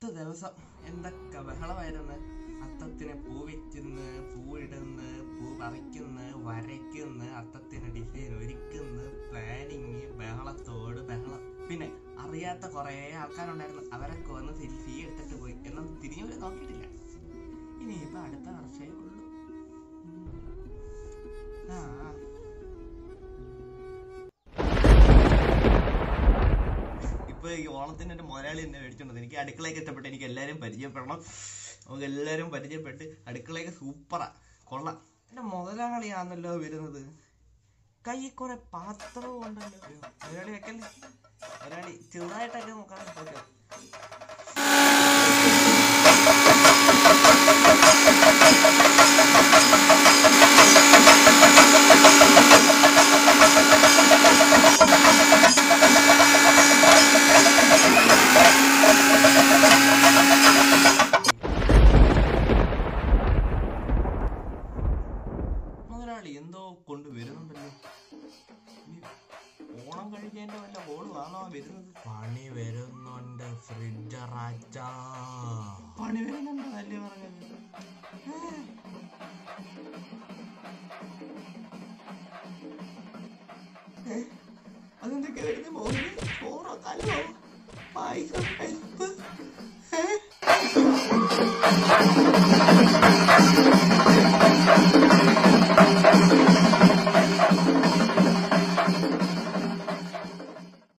പത്ത് ദിവസം എന്തൊക്കെ ബഹളമായിരുന്നു അത്തത്തിന് പൂ വെക്കുന്നു പൂ ഇടുന്ന് പൂ പറിക്കുന്നു വരയ്ക്കുന്നു അത്തത്തിന് ഡിസൈൻ ഒരുക്കുന്നു പ്ലാനിങ് ബഹളത്തോട് ബഹളം പിന്നെ അറിയാത്ത കുറേ ആൾക്കാരുണ്ടായിരുന്നു അവരൊക്കെ വന്ന് സെൽഫി എടുത്തിട്ട് പോയി എന്നും തിരിഞ്ഞു പോലും നോക്കിയിട്ടില്ല ഇനിയിപ്പോ അടുത്ത വർഷമേ ഉള്ളൂ ഉം. ആ ഇപ്പൊ ഈ ഓണത്തിന് ഒരു മുതലാളി എന്നെ മേടിച്ചോണ്ടത് എനിക്ക് അടുക്കളയൊക്കെ ഇഷ്ടപ്പെട്ട് എനിക്ക് എല്ലാരും പരിചയപ്പെടണം നമുക്ക് എല്ലാരും പരിചയപ്പെട്ട് അടുക്കളയൊക്കെ സൂപ്പറാ കൊള്ളാം എന്റെ മുതലാളിയാണല്ലോ വരുന്നത് കൈ കുറെ പാത്രവും ഉണ്ടല്ലോ അയ്യോ, മുതലാളി വെക്കല്ലേ മുതലാളി ചെറുതായിട്ടൊക്കെ നോക്കാം ഓക്കെ മുതലാളി എന്തോ കൊണ്ട് വരുന്നുണ്ടല്ലോ ഇനി ഓണം കഴിക്കേണ്ട വല്ല ഓളുവാണോ വരുന്നത് പണി വരുന്നുണ്ട് ഫ്രിഡ്ജറാച്ച പണി വരുന്നുണ്ട് അല്ലേ പറഞ്ഞത് ഏ? അതെന്തൊക്കെ വരുന്നത് മോഹിനി ചോറോ കല്ലോ പായസം